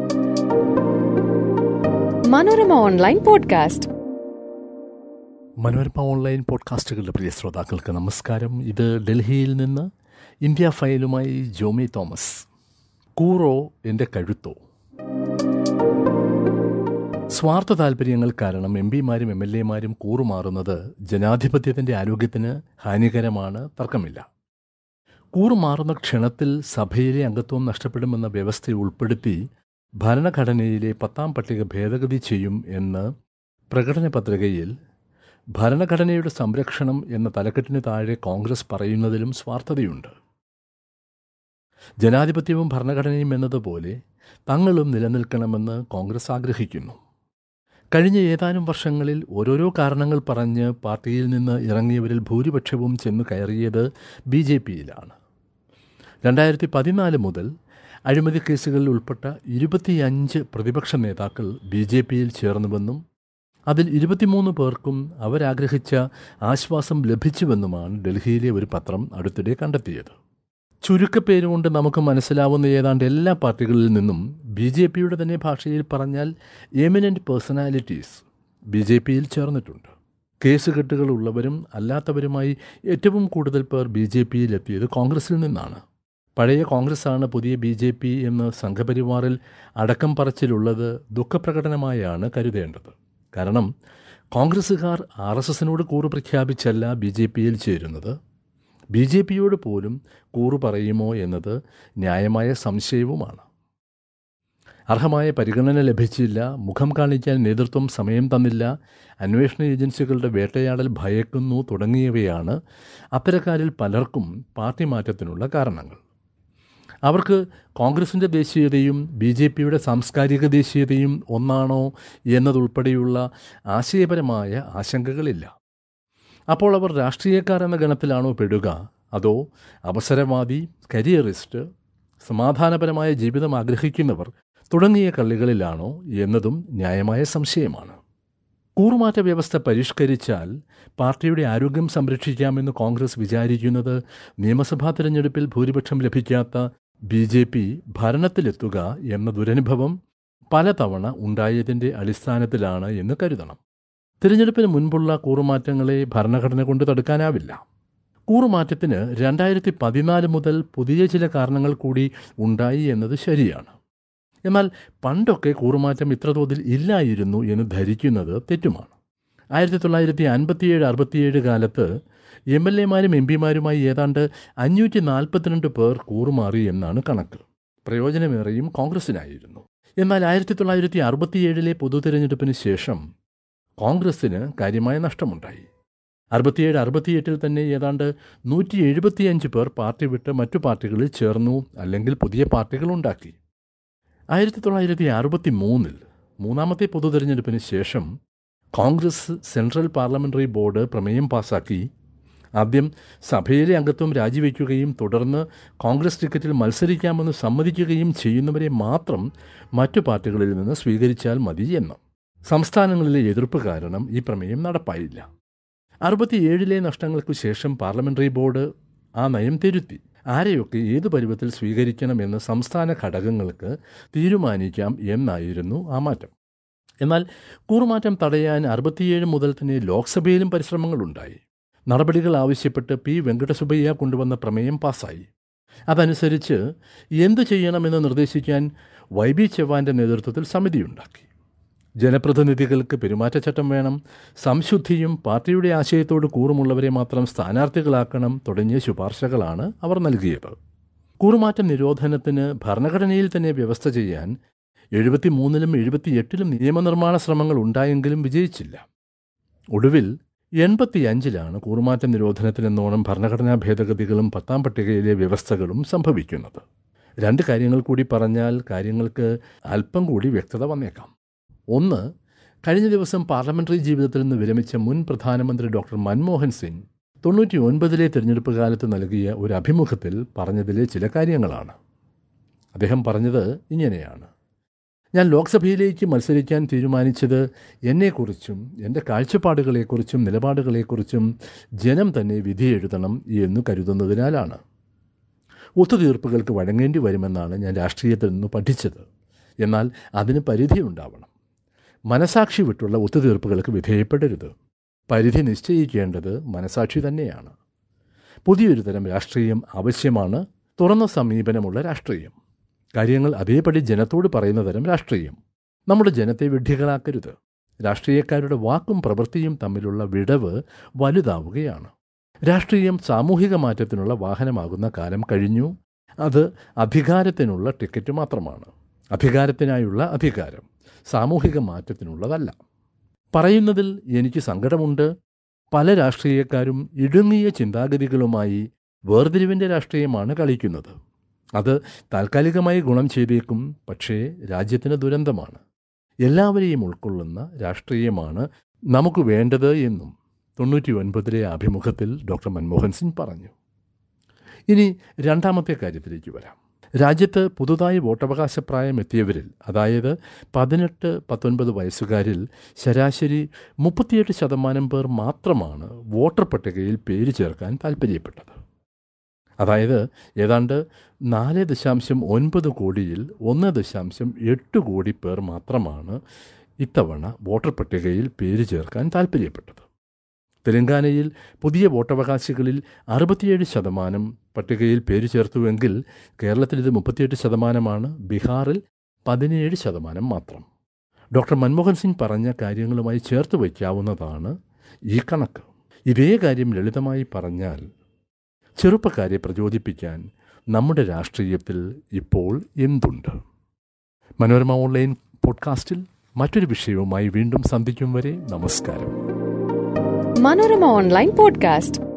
Manorama online podcast Manorama online പോഡ്കാസ്റ്റുകളുടെ പ്രിയ ശ്രോതാക്കൾക്ക് നമസ്കാരം ഇത് ഡൽഹിയിൽ നിന്ന് ഇന്ത്യ ഫയലുമായി ജോമി തോമസ് കൂറോ എൻ്റെ കഴുത്തോ സ്വാർത്ഥ താൽപ്പര്യങ്ങൾ കാരണം എം പിമാരും എം എൽ എമാരും കൂറുമാറുന്നത് ജനാധിപത്യത്തിൻ്റെ ആരോഗ്യത്തിന് ഹാനികരമാണ് തർക്കമില്ല കൂറുമാറുന്ന ക്ഷണത്തിൽ സഭയിലെ അംഗത്വം നഷ്ടപ്പെടുമെന്ന വ്യവസ്ഥ ഉൾപ്പെടുത്തി ഭരണഘടനയിലെ പത്താം പട്ടിക ഭേദഗതി ചെയ്യും എന്ന് പ്രകടന പത്രികയിൽ ഭരണഘടനയുടെ സംരക്ഷണം എന്ന തലക്കെട്ടിന് താഴെ കോൺഗ്രസ് പറയുന്നതിലും സ്വാർത്ഥതയുണ്ട് ജനാധിപത്യവും ഭരണഘടനയും എന്നതുപോലെ തങ്ങളും നിലനിൽക്കണമെന്ന് കോൺഗ്രസ് ആഗ്രഹിക്കുന്നു കഴിഞ്ഞ ഏതാനും വർഷങ്ങളിൽ ഓരോരോ കാരണങ്ങൾ പറഞ്ഞ് പാർട്ടിയിൽ നിന്ന് ഇറങ്ങിയവരിൽ ഭൂരിപക്ഷവും ചെന്നു കയറിയത് ബി ജെ പിയിലാണ് രണ്ടായിരത്തി പതിനാല് മുതൽ അഴിമതി കേസുകളിൽ ഉൾപ്പെട്ട ഇരുപത്തിയഞ്ച് പ്രതിപക്ഷ നേതാക്കൾ ബി ജെ പിയിൽ ചേർന്നുവെന്നും അതിൽ ഇരുപത്തിമൂന്ന് പേർക്കും അവരാഗ്രഹിച്ച ആശ്വാസം ലഭിച്ചുവെന്നുമാണ് ഡൽഹിയിലെ ഒരു പത്രം അടുത്തിടെ കണ്ടെത്തിയത് ചുരുക്കപ്പേരുകൊണ്ട് നമുക്ക് മനസ്സിലാവുന്ന ഏതാണ്ട് എല്ലാ പാർട്ടികളിൽ നിന്നും ബി ജെ പിയുടെ തന്നെ ഭാഷയിൽ പറഞ്ഞാൽ എമിനൻ്റ് പേഴ്സണാലിറ്റീസ് ബി ജെ പിയിൽ ചേർന്നിട്ടുണ്ട് കേസുകെട്ടുകൾ ഉള്ളവരും അല്ലാത്തവരുമായി ഏറ്റവും കൂടുതൽ പേർ ബി ജെ പിയിൽ എത്തിയത് കോൺഗ്രസിൽ നിന്നാണ് പഴയ കോൺഗ്രസ്സാണ് പുതിയ ബി ജെ പി എന്ന് സംഘപരിവാറിൽ അടക്കം പറച്ചിലുള്ളത് ദുഃഖപ്രകടനമായാണ് കരുതേണ്ടത് കാരണം കോൺഗ്രസ്സുകാർ ആർ എസ് എസിനോട് കൂറ് പ്രഖ്യാപിച്ചല്ല ബി ജെ പിയിൽ ചേരുന്നത് ബി ജെ പിയോട് പോലും കൂറ് പറയുമോ എന്നത് ന്യായമായ സംശയവുമാണ് അർഹമായ പരിഗണന ലഭിച്ചില്ല മുഖം കാണിക്കാൻ നേതൃത്വം സമയം തന്നില്ല അന്വേഷണ ഏജൻസികളുടെ വേട്ടയാടൽ ഭയക്കുന്നു തുടങ്ങിയവയാണ് അത്തരക്കാരിൽ പലർക്കും പാർട്ടി മാറ്റത്തിനുള്ള കാരണങ്ങൾ അവർക്ക് കോൺഗ്രസിൻ്റെ ദേശീയതയും ബി ജെ പിയുടെ സാംസ്കാരിക ദേശീയതയും ഒന്നാണോ എന്നതുൾപ്പെടെയുള്ള ആശയപരമായ ആശങ്കകളില്ല അപ്പോൾ അവർ രാഷ്ട്രീയക്കാർ എന്ന ഗണത്തിലാണോ പെടുക അതോ അവസരവാദി കരിയറിസ്റ്റ് സമാധാനപരമായ ജീവിതം ആഗ്രഹിക്കുന്നവർ തുടങ്ങിയ കള്ളികളിലാണോ എന്നതും ന്യായമായ സംശയമാണ് കൂറുമാറ്റ വ്യവസ്ഥ പരിഷ്കരിച്ചാൽ പാർട്ടിയുടെ ആരോഗ്യം സംരക്ഷിക്കാമെന്ന് കോൺഗ്രസ് വിചാരിക്കുന്നത് നിയമസഭാ തിരഞ്ഞെടുപ്പിൽ ഭൂരിപക്ഷം ലഭിക്കാത്ത ബി ജെ പി ഭരണത്തിലെത്തുക എന്ന ദുരനുഭവം പലതവണ ഉണ്ടായതിൻ്റെ അടിസ്ഥാനത്തിലാണ് എന്ന് കരുതണം തിരഞ്ഞെടുപ്പിന് മുൻപുള്ള കൂറുമാറ്റങ്ങളെ ഭരണഘടന കൊണ്ട് തടുക്കാനാവില്ല കൂറുമാറ്റത്തിന് രണ്ടായിരത്തി പതിനാല് മുതൽ പുതിയ ചില കാരണങ്ങൾ കൂടി ഉണ്ടായി എന്നത് ശരിയാണ് എന്നാൽ പണ്ടൊക്കെ കൂറുമാറ്റം ഇത്ര തോതിൽ ഇല്ലായിരുന്നു എന്ന് ധരിക്കുന്നത് തെറ്റുമാണ് ആയിരത്തി തൊള്ളായിരത്തി അൻപത്തിയേഴ് അറുപത്തിയേഴ് കാലത്ത് എം എൽ എമാരും എം പിമാരുമായി ഏതാണ്ട് അഞ്ഞൂറ്റി നാൽപ്പത്തിരണ്ട് പേർ കൂറുമാറി എന്നാണ് കണക്ക് പ്രയോജനമേറെയും കോൺഗ്രസിനായിരുന്നു എന്നാൽ ആയിരത്തി തൊള്ളായിരത്തി അറുപത്തിയേഴിലെ പൊതു തിരഞ്ഞെടുപ്പിന് ശേഷം കോൺഗ്രസ്സിന് കാര്യമായ നഷ്ടമുണ്ടായി അറുപത്തിയേഴ് അറുപത്തിയെട്ടിൽ തന്നെ ഏതാണ്ട് നൂറ്റി എഴുപത്തിയഞ്ച് പേർ പാർട്ടി വിട്ട് മറ്റു പാർട്ടികളിൽ ചേർന്നു അല്ലെങ്കിൽ പുതിയ പാർട്ടികൾ ഉണ്ടാക്കി ആയിരത്തി തൊള്ളായിരത്തി അറുപത്തി മൂന്നിൽ മൂന്നാമത്തെ പൊതു തിരഞ്ഞെടുപ്പിന് ശേഷം കോൺഗ്രസ് സെൻട്രൽ പാർലമെൻ്ററി ബോർഡ് പ്രമേയം പാസാക്കി ആദ്യം സഭയിലെ അംഗത്വം രാജിവെക്കുകയും തുടർന്ന് കോൺഗ്രസ് ടിക്കറ്റിൽ മത്സരിക്കാമെന്ന് സമ്മതിക്കുകയും ചെയ്യുന്നവരെ മാത്രം മറ്റു പാർട്ടികളിൽ നിന്ന് സ്വീകരിച്ചാൽ മതി എന്ന് സംസ്ഥാനങ്ങളിലെ എതിർപ്പ് കാരണം ഈ പ്രമേയം നടപ്പായില്ല അറുപത്തിയേഴിലെ നഷ്ടങ്ങൾക്കു ശേഷം പാർലമെൻ്ററി ബോർഡ് ആ നയം തിരുത്തി ആരെയൊക്കെ ഏതു പരുവത്തിൽ സ്വീകരിക്കണമെന്ന് സംസ്ഥാന ഘടകങ്ങൾക്ക് തീരുമാനിക്കാം എന്നായിരുന്നു ആ മാറ്റം എന്നാൽ കൂറുമാറ്റം തടയാൻ അറുപത്തിയേഴ് മുതൽ തന്നെ ലോക്സഭയിലും പരിശ്രമങ്ങളുണ്ടായി നടപടികൾ ആവശ്യപ്പെട്ട് പി വെങ്കടസുബയ്യ കൊണ്ടുവന്ന പ്രമേയം പാസ്സായി അതനുസരിച്ച് എന്തു ചെയ്യണമെന്ന് നിർദ്ദേശിക്കാൻ വൈ ബി ചെവാൻ്റെ നേതൃത്വത്തിൽ സമിതിയുണ്ടാക്കി ജനപ്രതിനിധികൾക്ക് പെരുമാറ്റച്ചട്ടം വേണം സംശുദ്ധിയും പാർട്ടിയുടെ ആശയത്തോട് കൂറുമുള്ളവരെ മാത്രം സ്ഥാനാർത്ഥികളാക്കണം തുടങ്ങിയ ശുപാർശകളാണ് അവർ നൽകിയത് കൂറുമാറ്റ നിരോധനത്തിന് ഭരണഘടനയിൽ തന്നെ വ്യവസ്ഥ ചെയ്യാൻ എഴുപത്തിമൂന്നിലും എഴുപത്തിയെട്ടിലും നിയമനിർമ്മാണ ശ്രമങ്ങൾ ഉണ്ടായെങ്കിലും വിജയിച്ചില്ല ഒടുവിൽ എൺപത്തിയഞ്ചിലാണ് കൂറുമാറ്റ നിരോധനത്തിനെന്നോണം ഭരണഘടനാ ഭേദഗതികളും പത്താം പട്ടികയിലെ വ്യവസ്ഥകളും സംഭവിക്കുന്നത് രണ്ട് കാര്യങ്ങൾ കൂടി പറഞ്ഞാൽ കാര്യങ്ങൾക്ക് അല്പം കൂടി വ്യക്തത വന്നേക്കാം ഒന്ന് കഴിഞ്ഞ ദിവസം പാർലമെന്ററി ജീവിതത്തിൽ നിന്ന് വിരമിച്ച മുൻ പ്രധാനമന്ത്രി ഡോക്ടർ മൻമോഹൻ സിംഗ് തൊണ്ണൂറ്റി ഒൻപതിലെ തിരഞ്ഞെടുപ്പ് കാലത്ത് നൽകിയ ഒരു അഭിമുഖത്തിൽ പറഞ്ഞതിലെ ചില കാര്യങ്ങളാണ് അദ്ദേഹം പറഞ്ഞത് ഇങ്ങനെയാണ് ഞാൻ ലോക്സഭയിലേക്ക് മത്സരിക്കാൻ തീരുമാനിച്ചത് എന്നെക്കുറിച്ചും എൻ്റെ കാഴ്ചപ്പാടുകളെക്കുറിച്ചും നിലപാടുകളെക്കുറിച്ചും ജനം തന്നെ വിധി എഴുതണം എന്ന് കരുതുന്നതിനാലാണ് ഒത്തുതീർപ്പുകൾക്ക് വഴങ്ങേണ്ടി വരുമെന്നാണ് ഞാൻ രാഷ്ട്രീയത്തിൽ നിന്ന് പഠിച്ചത് എന്നാൽ അതിന് പരിധി ഉണ്ടാവണം മനസാക്ഷി വിട്ടുള്ള ഒത്തുതീർപ്പുകൾക്ക് വിധേയപ്പെടരുത് പരിധി നിശ്ചയിക്കേണ്ടത് മനസാക്ഷി തന്നെയാണ് പുതിയൊരു തരം രാഷ്ട്രീയം ആവശ്യമാണ് തുറന്ന സമീപനമുള്ള രാഷ്ട്രീയം കാര്യങ്ങൾ അതേപടി ജനത്തോട് പറയുന്ന തരം രാഷ്ട്രീയം നമ്മുടെ ജനത്തെ വിഡ്ഢികളാക്കരുത് രാഷ്ട്രീയക്കാരുടെ വാക്കും പ്രവൃത്തിയും തമ്മിലുള്ള വിടവ് വലുതാവുകയാണ് രാഷ്ട്രീയം സാമൂഹിക മാറ്റത്തിനുള്ള വാഹനമാകുന്ന കാലം കഴിഞ്ഞു അത് അധികാരത്തിനുള്ള ടിക്കറ്റ് മാത്രമാണ് അധികാരത്തിനായുള്ള അധികാരം സാമൂഹിക മാറ്റത്തിനുള്ളതല്ല പറയുന്നതിൽ എനിക്ക് സങ്കടമുണ്ട് പല രാഷ്ട്രീയക്കാരും ഇടുങ്ങിയ ചിന്താഗതികളുമായി വേർതിരിവിൻ്റെ രാഷ്ട്രീയമാണ് കളിക്കുന്നത് അത് താൽക്കാലികമായി ഗുണം ചെയ്തേക്കും പക്ഷേ രാജ്യത്തിന് ദുരന്തമാണ് എല്ലാവരെയും ഉൾക്കൊള്ളുന്ന രാഷ്ട്രീയമാണ് നമുക്ക് വേണ്ടത് എന്നും തൊണ്ണൂറ്റി ഒൻപതിലെ അഭിമുഖത്തിൽ ഡോക്ടർ മൻമോഹൻ സിംഗ് പറഞ്ഞു ഇനി രണ്ടാമത്തെ കാര്യത്തിലേക്ക് വരാം രാജ്യത്ത് പുതുതായി വോട്ടവകാശപ്രായം എത്തിയവരിൽ അതായത് പതിനെട്ട് പത്തൊൻപത് വയസ്സുകാരിൽ ശരാശരി മുപ്പത്തിയെട്ട് ശതമാനം പേർ മാത്രമാണ് വോട്ടർ പട്ടികയിൽ പേര് ചേർക്കാൻ താൽപ്പര്യപ്പെട്ടത് അതായത് ഏതാണ്ട് നാല് ദശാംശം ഒൻപത് കോടിയിൽ ഒന്ന് ദശാംശം എട്ട് കോടി പേർ മാത്രമാണ് ഇത്തവണ വോട്ടർ പട്ടികയിൽ പേര് ചേർക്കാൻ താൽപ്പര്യപ്പെട്ടത് തെലങ്കാനയിൽ പുതിയ വോട്ടവകാശികളിൽ അറുപത്തിയേഴ് ശതമാനം പട്ടികയിൽ പേര് ചേർത്തുവെങ്കിൽ കേരളത്തിൽ ഇത് മുപ്പത്തിയെട്ട് ശതമാനമാണ് ബീഹാറിൽ പതിനേഴ് ശതമാനം മാത്രം ഡോക്ടർ മൻമോഹൻ സിംഗ് പറഞ്ഞ കാര്യങ്ങളുമായി ചേർത്ത് വയ്ക്കാവുന്നതാണ് ഈ കണക്ക് ഇതേ കാര്യം ലളിതമായി പറഞ്ഞാൽ ചെറുപ്പക്കാരെ പ്രചോദിപ്പിക്കാൻ നമ്മുടെ രാഷ്ട്രീയത്തിൽ ഇപ്പോൾ എന്തുണ്ട് മനോരമ ഓൺലൈൻ പോഡ്കാസ്റ്റിൽ മറ്റൊരു വിഷയവുമായി വീണ്ടും സന്ധിക്കും വരെ നമസ്കാരം മനോരമ ഓൺലൈൻ പോഡ്കാസ്റ്റ്